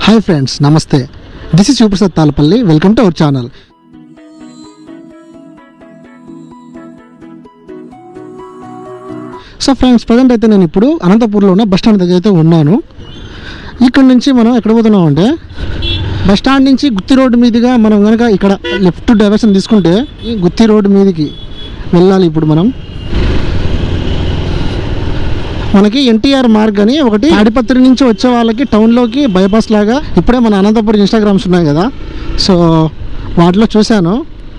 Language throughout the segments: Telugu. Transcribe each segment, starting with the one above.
హాయ్ ఫ్రెండ్స్ నమస్తే this is Shivaprasad Talapalli welcome to our channel so friends present అయితే నేను ఇప్పుడు అనంతపూర్లో ఉన్న బస్ స్టాండ్ దగ్గర అయితే ఉన్నాను ఇక్కడ నుంచి మనం ఎక్కడ పోతున్నాం అంటే బస్ స్టాండ్ నుంచి గుత్తి రోడ్డు మీదుగా మనం కనుక ఇక్కడ లెఫ్ట్ డైవర్షన్ తీసుకుంటే ఈ గుత్తి రోడ్డు మీదకి వెళ్ళాలి ఇప్పుడు మనం మనకి ఎన్టీఆర్ మార్గ్ అని ఒకటి తాడిపత్రి నుంచి వచ్చే వాళ్ళకి టౌన్లోకి బైపాస్ లాగా ఇప్పుడే మన అనంతపురం ఇన్స్టాగ్రామ్స్ ఉన్నాయి కదా సో వాటిలో చూశాను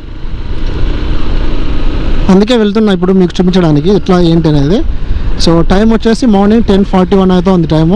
అందుకే వెళ్తున్నా ఇప్పుడు మీకు చూపించడానికి ఎట్లా ఏంటి అనేది సో టైం వచ్చేసి మార్నింగ్ టెన్ ఫార్టీ వన్ అయితే ఉంది టైము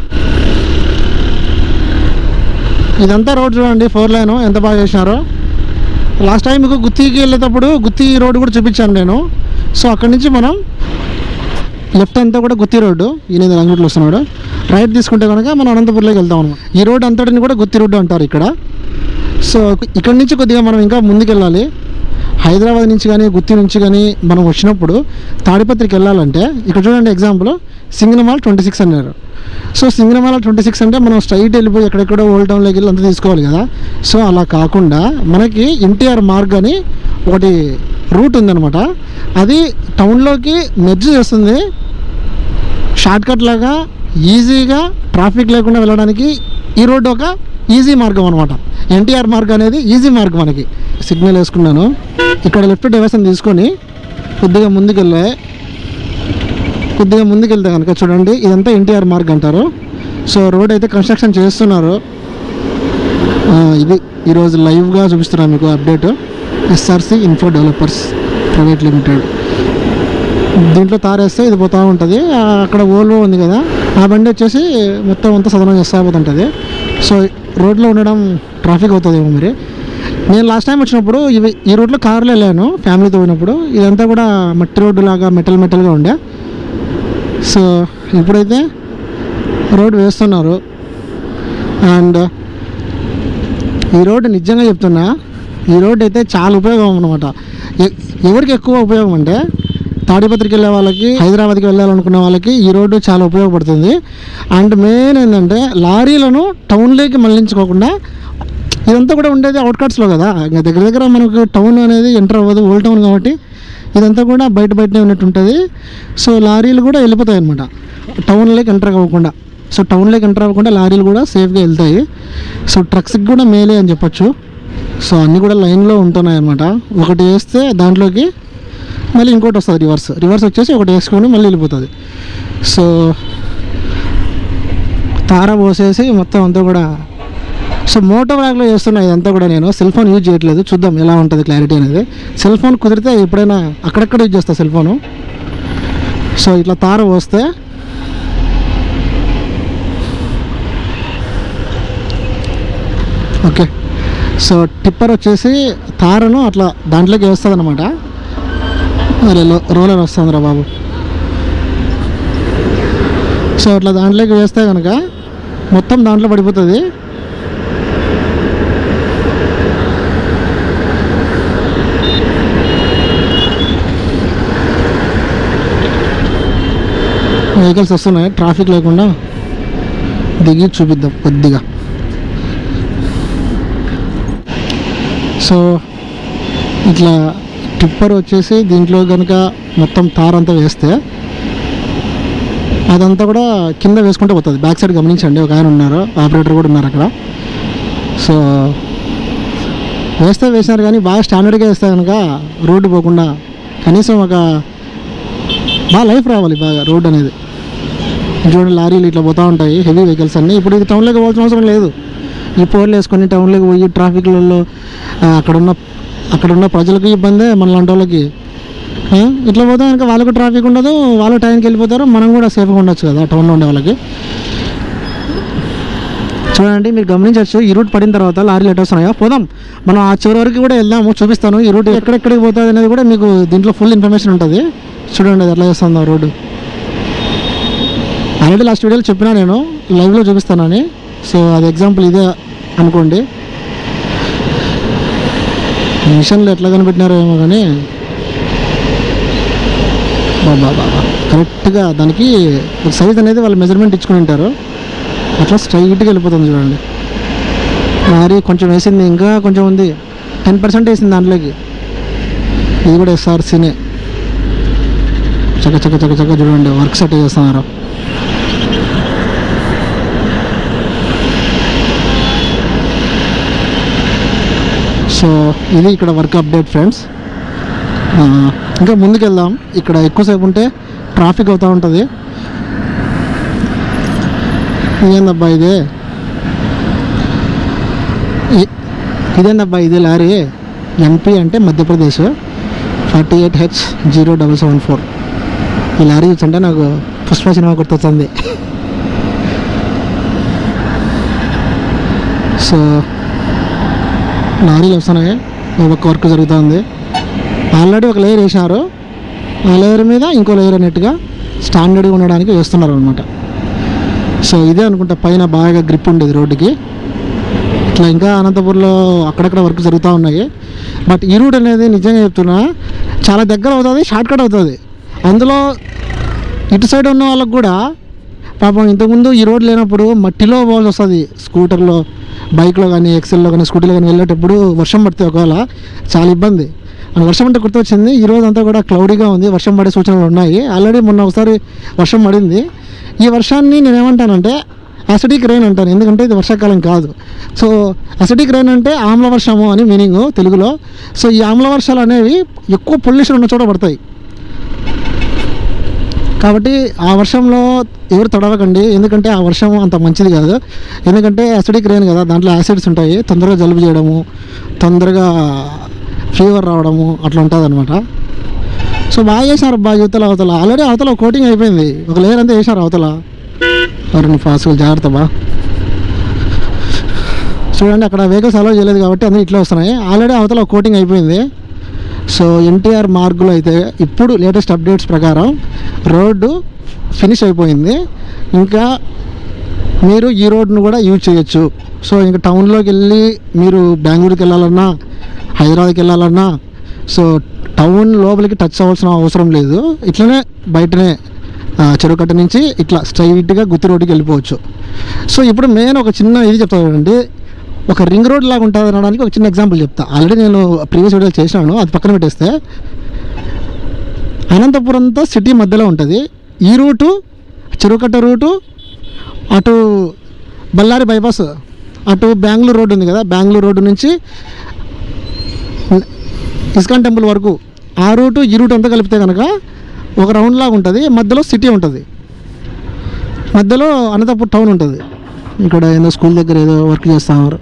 ఇదంతా రోడ్ చూడండి ఫోర్ లైన్ ఎంత బాగా చేసినారో లాస్ట్ టైం మీకు గుత్తికి వెళ్ళేటప్పుడు గుత్తి రోడ్ కూడా చూపించాను నేను సో అక్కడి నుంచి మనం లెఫ్ట్ అంతా కూడా గుత్తి రోడ్డు ఈయన రంగుట్లో వస్తున్నాడు రైట్ తీసుకుంటే కనుక మనం అనంతపూర్లోకి వెళ్తాం అనమాట ఈ రోడ్ అంతటిని కూడా గుత్తి రోడ్డు అంటారు ఇక్కడ సో ఇక్కడ నుంచి కొద్దిగా మనం ఇంకా ముందుకెళ్ళాలి హైదరాబాద్ నుంచి కానీ గుత్తి నుంచి కానీ మనం వచ్చినప్పుడు తాడిపత్రికి వెళ్ళాలంటే ఇక్కడ చూడండి ఎగ్జాంపుల్ సింగనమాల ట్వంటీ సిక్స్ అన్నారు సో సింగనమాల ట్వంటీ సిక్స్ అంటే మనం స్ట్రైట్ వెళ్ళిపోయి ఎక్కడెక్కడో ఓల్డ్ టౌన్లోకి వెళ్ళి అంతా తీసుకోవాలి కదా సో అలా కాకుండా మనకి ఎన్టీఆర్ మార్గ్ అని ఒకటి రూట్ ఉందన్నమాట అది టౌన్లోకి మెర్జ్ చేస్తుంది షార్ట్ కట్ లాగా ఈజీగా ట్రాఫిక్ లేకుండా వెళ్ళడానికి ఈ రోడ్డు ఒక ఈజీ మార్గం అనమాట ఎన్టీఆర్ మార్గం అనేది ఈజీ మార్గం మనకి సిగ్నల్ వేసుకున్నాను ఇక్కడ లెఫ్ట్ డైవర్షన్ తీసుకొని కొద్దిగా ముందుకెళ్ళే కొద్దిగా ముందుకెళ్తే కనుక చూడండి ఇదంతా ఎన్టీఆర్ మార్గ్ అంటారు సో రోడ్ అయితే కన్స్ట్రక్షన్ చేస్తున్నారు ఆ, ఇది ఈరోజు లైవ్గా చూపిస్తున్నాను మీకు update S R C info developers private limited దీంట్లో తారేస్తే ఇది పోతూ ఉంటుంది ఆ, అక్కడ ఓల్వో ఉంది కదా ఆ బండి వచ్చేసి మొత్తం అంతా సదనం చేస్తా పోతుంటుంది సో రోడ్లో ఉండడం ట్రాఫిక్ అవుతుందేమో మరి నేను లాస్ట్ టైం వచ్చినప్పుడు ఇవి ఈ రోడ్లో కార్లో వెళ్ళాను ఫ్యామిలీతో పోయినప్పుడు ఇదంతా కూడా మట్టి రోడ్డు లాగా మెటల్ మెటల్గా ఉండే సో ఇప్పుడైతే రోడ్ వేస్తున్నారు అండ్ ఈ రోడ్డు నిజంగా చెప్తున్నా ఈ రోడ్డు అయితే చాలా ఉపయోగం అనమాట ఎవరికి ఎక్కువ ఉపయోగం అంటే తాడిపత్రికి వెళ్ళే వాళ్ళకి హైదరాబాద్కి వెళ్ళాలనుకున్న వాళ్ళకి ఈ రోడ్డు చాలా ఉపయోగపడుతుంది అండ్ మెయిన్ ఏంటంటే లారీలను టౌన్లోకి మళ్ళించుకోకుండా ఇదంతా కూడా ఉండేది అవుట్కట్స్లో కదా ఇంకా దగ్గర దగ్గర మనకు టౌన్ అనేది ఎంటర్ అవ్వదు ఓల్డ్ టౌన్ కాబట్టి ఇదంతా కూడా బయట బయటనే ఉన్నట్టు ఉంటుంది సో లారీలు కూడా వెళ్ళిపోతాయి అనమాట టౌన్లోకి ఎంటర్ అవ్వకుండా సో టౌన్లోకి ఎంటర్ అవ్వకుండా లారీలు కూడా సేఫ్గా వెళ్తాయి సో ట్రక్స్కి కూడా మేలే అని చెప్పొచ్చు సో అన్నీ కూడా లైన్లో ఉంటున్నాయి అనమాట ఒకటి వేస్తే దాంట్లోకి మళ్ళీ ఇంకోటి వస్తుంది రివర్స్ రివర్స్ వచ్చేసి ఒకటి వేసుకొని మళ్ళీ వెళ్ళిపోతుంది సో తార పోసేసి మొత్తం అంతా కూడా సో మోటో బ్లాగ్లో చేస్తున్నా ఇదంతా కూడా నేను సెల్ ఫోన్ యూజ్ చేయట్లేదు చూద్దాం ఎలా ఉంటుంది క్లారిటీ అనేది సెల్ ఫోన్ కుదిరితే ఎప్పుడైనా అక్కడక్కడ యూజ్ చేస్తా సెల్ ఫోను సో ఇట్లా తార పోస్తే ఓకే సో టిప్పర్ వచ్చేసి తారను అట్లా దాంట్లోకి వేస్తుంది అనమాట అరే లో- రోలర్ వస్తుంది రా బాబు సో అట్లా దాంట్లోకి వేస్తే కనుక మొత్తం దాంట్లో పడిపోతుంది వెహికల్స్ వస్తున్నాయి ట్రాఫిక్ లేకుండా దిగి చూపిద్దాం కొద్దిగా సో ఇట్లా టిప్పర్ వచ్చేసి దీంట్లో కనుక మొత్తం తార్ అంతా వేస్తే అదంతా కూడా కింద వేసుకుంటే పోతుంది బ్యాక్ సైడ్ గమనించండి ఒక ఆయన ఉన్నారు ఆపరేటర్ కూడా ఉన్నారు అక్కడ సో వేస్తే వేసినారు కానీ బాగా స్టాండర్డ్గా వేస్తే కనుక రోడ్డు పోకుండా కనీసం ఒక బాగా లైఫ్ రావాలి బాగా రోడ్ అనేది చూడండి లారీలు ఇట్లా పోతూ ఉంటాయి హెవీ వెహికల్స్ అన్నీ ఇప్పుడు ఇది టౌన్లోకి పోవాల్సిన అవసరం లేదు ఈ పోర్లు వేసుకొని టౌన్లోకి పోయి ట్రాఫిక్లలో అక్కడున్న అక్కడున్న ప్రజలకు ఇబ్బందే మన లాంటి వాళ్ళకి ఆ, ఇట్లా పోతే కనుక వాళ్ళకు ట్రాఫిక్ ఉండదు వాళ్ళు టైంకి వెళ్ళిపోతారు మనం కూడా సేఫ్గా ఉండొచ్చు కదా టౌన్లో ఉండే వాళ్ళకి చూడండి మీరు గమనించవచ్చు ఈ రూట్ పడిన తర్వాత లారీలు ఎటు వస్తున్నాయో పోదాం మనం ఆ చివరి వరకు కూడా వెళ్దాము చూపిస్తాను ఈ రూట్ ఎక్కడెక్కడికి పోతుంది అనేది కూడా మీకు దీంట్లో ఫుల్ ఇన్ఫర్మేషన్ ఉంటుంది చూడండి అది ఎట్లా చేస్తుందో రోడ్డు ఆల్రెడీ లాస్ట్ వీడియోలో చెప్పినా నేను లైవ్లో చూపిస్తానని సో అది ఎగ్జాంపుల్ ఇదే అనుకోండి మిషన్లు ఎట్లా కనిపెట్టినారో ఏమో కానీ బాబా బాబా కరెక్ట్గా దానికి సైజ్ అనేది వాళ్ళు మెజర్మెంట్ ఇచ్చుకుని ఉంటారు అట్లా స్ట్రైట్గా వెళ్ళిపోతుంది చూడండి మరి కొంచెం వేసింది ఇంకా కొంచెం ఉంది టెన్ పర్సెంట్ వేసింది దాంట్లోకి ఇది కూడా ఎస్ఆర్సీనే చక్క చక్క చక్క చక్క చూడండి వర్క్ సెట్ చేస్తున్నారు సో ఇది ఇక్కడ వర్క్ అప్డేట్ ఫ్రెండ్స్ ఆ, ఇంకా ముందుకు వెళ్దాం ఇక్కడ ఎక్కువసేపు ఉంటే ట్రాఫిక్ అవుతూ ఉంటుంది ఏందబ్బా ఇదే ఇ- ఇదేందబ్బా ఇది లారీ ఎంపీ అంటే Madhya Pradesh forty eight H zero double seven four ఈ లారీ చూస్తుంటే నాకు పుష్ప సినిమా గుర్తొస్తుంది సో లారీలు వస్తున్నాయి ఒక వర్క్ జరుగుతుంది ఆల్రెడీ ఒక లేయర్ వేసినారు ఆ లేయర్ మీద ఇంకో లేయర్ అన్నట్టుగా స్టాండర్డ్గా ఉండడానికి వేస్తున్నారు అనమాట సో ఇదే అనుకుంటా పైన బాగా గ్రిప్ ఉండేది రోడ్డుకి ఇట్లా ఇంకా అనంతపూర్లో అక్కడక్కడ వర్క్ జరుగుతూ ఉన్నాయి బట్ ఈ రూట్ అనేది నిజంగా చెప్తున్నా చాలా దగ్గర అవుతుంది షార్ట్ కట్ అవుతుంది అందులో ఇటు సైడ్ ఉన్న వాళ్ళకి కూడా పాపం ఇంతకుముందు ఈ రోడ్ లేనప్పుడు మట్టిలో పోవాల్సి వస్తుంది స్కూటర్లో బైక్లో కానీ ఎక్సెల్లో కానీ స్కూటీలో కానీ వెళ్ళేటప్పుడు వర్షం పడితే ఒకవేళ చాలా ఇబ్బంది అండ్ వర్షం అంటే గుర్తొచ్చింది ఈ రోజు అంతా కూడా క్లౌడీగా ఉంది వర్షం పడే సూచనలు ఉన్నాయి ఆల్రెడీ మొన్న ఒకసారి వర్షం పడింది ఈ వర్షాన్ని నేను ఏమంటానంటే అసిడిక్ రెయిన్ అంటాను ఎందుకంటే ఇది వర్షాకాలం కాదు సో అసిడిక్ రెయిన్ అంటే ఆమ్ల వర్షము అని మీనింగ్ తెలుగులో సో ఈ ఆమ్ల వర్షాలు అనేవి ఎక్కువ పొల్యూషన్ ఉన్న చోట పడతాయి కాబట్టి ఆ వర్షంలో ఎవరు తడవకండి ఎందుకంటే ఆ వర్షం అంత మంచిది కాదు ఎందుకంటే అసిడిక్ రెయిన్ కదా దాంట్లో యాసిడ్స్ ఉంటాయి తొందరగా జలుబు చేయడము తొందరగా ఫీవర్ రావడము అట్లా ఉంటుంది అనమాట సో బాగా చేశారు బా యువతల అవతల ఆల్రెడీ అవతల కోటింగ్ అయిపోయింది ఒక లేయర్ అంతా వేశారు అవతల ఎవరిని ఫాస్ట్గా జాగ్రత్త బా చూడండి అక్కడ వెహికల్స్ అలౌ చేయలేదు కాబట్టి అందరూ ఇట్లా వస్తున్నాయి ఆల్రెడీ అవతల కోటింగ్ అయిపోయింది సో ఎన్టీఆర్ మార్గులో అయితే ఇప్పుడు లేటెస్ట్ అప్డేట్స్ ప్రకారం రోడ్డు ఫినిష్ అయిపోయింది ఇంకా మీరు ఈ రోడ్ను కూడా యూజ్ చేయొచ్చు సో ఇంకా టౌన్లోకి వెళ్ళి మీరు బెంగళూరుకి వెళ్ళాలన్నా హైదరాబాద్కి వెళ్ళాలన్నా సో టౌన్ లోపలికి టచ్ అవ్వాల్సిన అవసరం లేదు ఇట్లనే బయటనే ఆ, చెరువుకట్ట నుంచి ఇట్లా స్ట్రైట్గా గుత్తి రోడ్డుకి వెళ్ళిపోవచ్చు సో ఇప్పుడు మెయిన్ ఒక చిన్న ఇది చెప్తాను చూడండి ఒక రింగ్ రోడ్ లాగా ఉంటుంది అనడానికి ఒక చిన్న ఎగ్జాంపుల్ చెప్తా ఆల్రెడీ నేను ప్రీవియస్ వీడియోలు చేసినాను అది పక్కన పెట్టేస్తే అనంతపురం అంతా సిటీ మధ్యలో ఉంటుంది ఈ రూటు చెరువుకట్ట రూటు అటు బళ్ళారి బైపాస్ అటు బెంగళూరు రోడ్డు ఉంది కదా బెంగళూరు రోడ్డు నుంచి ఇస్కాన్ టెంపుల్ వరకు ఆ రూటు ఈ రూట్ అంతా కలిపితే కనుక ఒక రౌండ్ లాగా ఉంటుంది మధ్యలో సిటీ ఉంటుంది మధ్యలో అనంతపూర్ టౌన్ ఉంటుంది ఇక్కడ ఏదో స్కూల్ దగ్గర ఏదో వర్క్ చేస్తున్నారు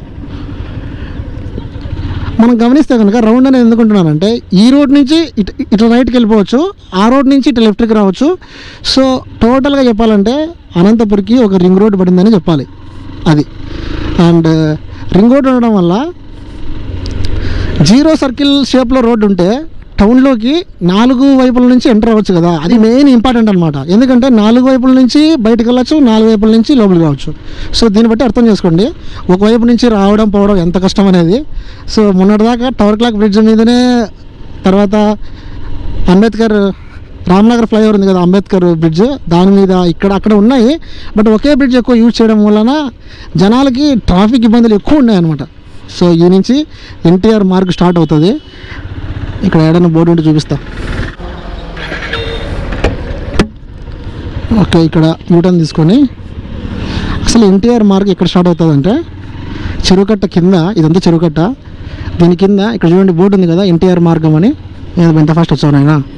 మనం గమనిస్తే కనుక రౌండ్ అనేది ఎందుకుంటున్నానంటే ఈ రోడ్ నుంచి ఇటు ఇటు రైట్కి వెళ్ళిపోవచ్చు ఆ రోడ్ నుంచి ఇటు లెఫ్ట్కి రావచ్చు సో టోటల్గా చెప్పాలంటే అనంతపురికి ఒక రింగ్ రోడ్ పడిందని చెప్పాలి అది అండ్ రింగ్ రోడ్ ఉండడం వల్ల జీరో సర్కిల్ షేప్లో రోడ్డు ఉంటే టౌన్లోకి నాలుగు వైపుల నుంచి ఎంటర్ అవ్వచ్చు కదా అది మెయిన్ ఇంపార్టెంట్ అనమాట ఎందుకంటే నాలుగు వైపుల నుంచి బయటకు వెళ్ళచ్చు నాలుగు వైపుల నుంచి లోపలికి రావచ్చు సో దీన్ని బట్టి అర్థం చేసుకోండి ఒకవైపు నుంచి రావడం పోవడం ఎంత కష్టం అనేది సో మొన్నటిదాకా టవర్ క్లాక్ బ్రిడ్జ్ మీదనే తర్వాత అంబేద్కర్ రామ్నగర్ ఫ్లైఓవర్ ఉంది కదా అంబేద్కర్ బ్రిడ్జ్ దాని మీద ఇక్కడ అక్కడ ఉన్నాయి బట్ ఒకే బ్రిడ్జ్ ఎక్కువ యూజ్ చేయడం వలన జనాలకి ట్రాఫిక్ ఇబ్బందులు ఎక్కువ ఉన్నాయి అనమాట సో ఈ నుంచి ఎన్టీఆర్ మార్గ్ స్టార్ట్ అవుతుంది ఇక్కడ ఏడైనా బోర్డు ఉంటే చూపిస్తా ఓకే ఇక్కడ యూటర్న్ తీసుకొని అసలు ఎన్టీఆర్ మార్గ్ ఎక్కడ స్టార్ట్ అవుతుందంటే చెరువుకట్ట కింద ఇదంతా చెరువుకట్ట దీని కింద ఇక్కడ చూడండి బోర్డు ఉంది కదా ఎన్టీఆర్ మార్గం అని నేను ఎంత ఫాస్ట్ వచ్చాను ఆయన